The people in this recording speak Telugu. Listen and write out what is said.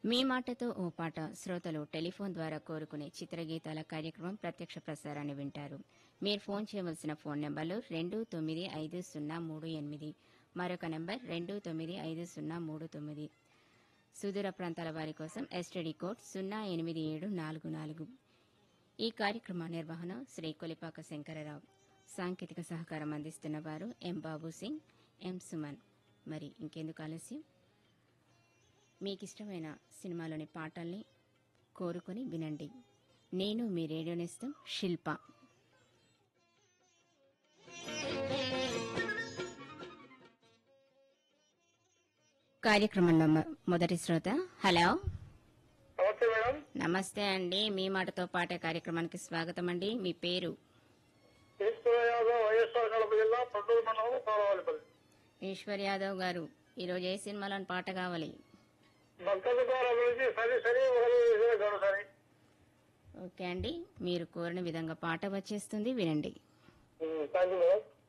మీ మాటతో ఓ పాట శ్రోతలు టెలిఫోన్ ద్వారా కోరుకునే చిత్రగీతాల కార్యక్రమం ప్రత్యక్ష ప్రసారాన్ని వింటారు మీరు ఫోన్ చేయవలసిన ఫోన్ నెంబర్లు రెండు తొమ్మిది ఐదు సున్నా మూడు ఎనిమిది మరొక నెంబర్ రెండు తొమ్మిది ఐదు సున్నా మూడు తొమ్మిది సుదూర ప్రాంతాల వారి కోసం ఎస్టీడీ కోడ్ సున్నా ఎనిమిది ఏడు నాలుగు నాలుగు ఈ కార్యక్రమ నిర్వహణ శ్రీ కొలిపాక శంకరరావు సాంకేతిక సహకారం అందిస్తున్న వారు ఎం బాబు సింగ్ ఎం సుమన్ మరి ఇంకెందుకు ఆలస్యం మీకు ఇష్టమైన సినిమాలోని పాటల్ని కోరుకొని వినండి నేను మీ రేడియో నేస్తం శిల్ప కార్యక్రమంలో మొ- మొదటి శ్రోత హలో నమస్తే మేడం నమస్తే అండి మీ మాటతో పాటే కార్యక్రమానికి స్వాగతం అండి మీ పేరు ఈశ్వర యాదవ్ వైఎస్ఆర్ కడప జిల్లా పట్టూరు మండలం కాలవాలిపల్లి ఈశ్వర్ యాదవ్ గారు ఈరోజు ఏ సినిమాలోని పాట కావాలి భక్తుల ద్వారా గురించి సరి సరి ఒకరు వేసిన గడు సరి ఓకే అండి మీరు కోరిన విధంగా పాట వచ్చేస్తుంది వినండి థ్యాంక్ యూ మేడం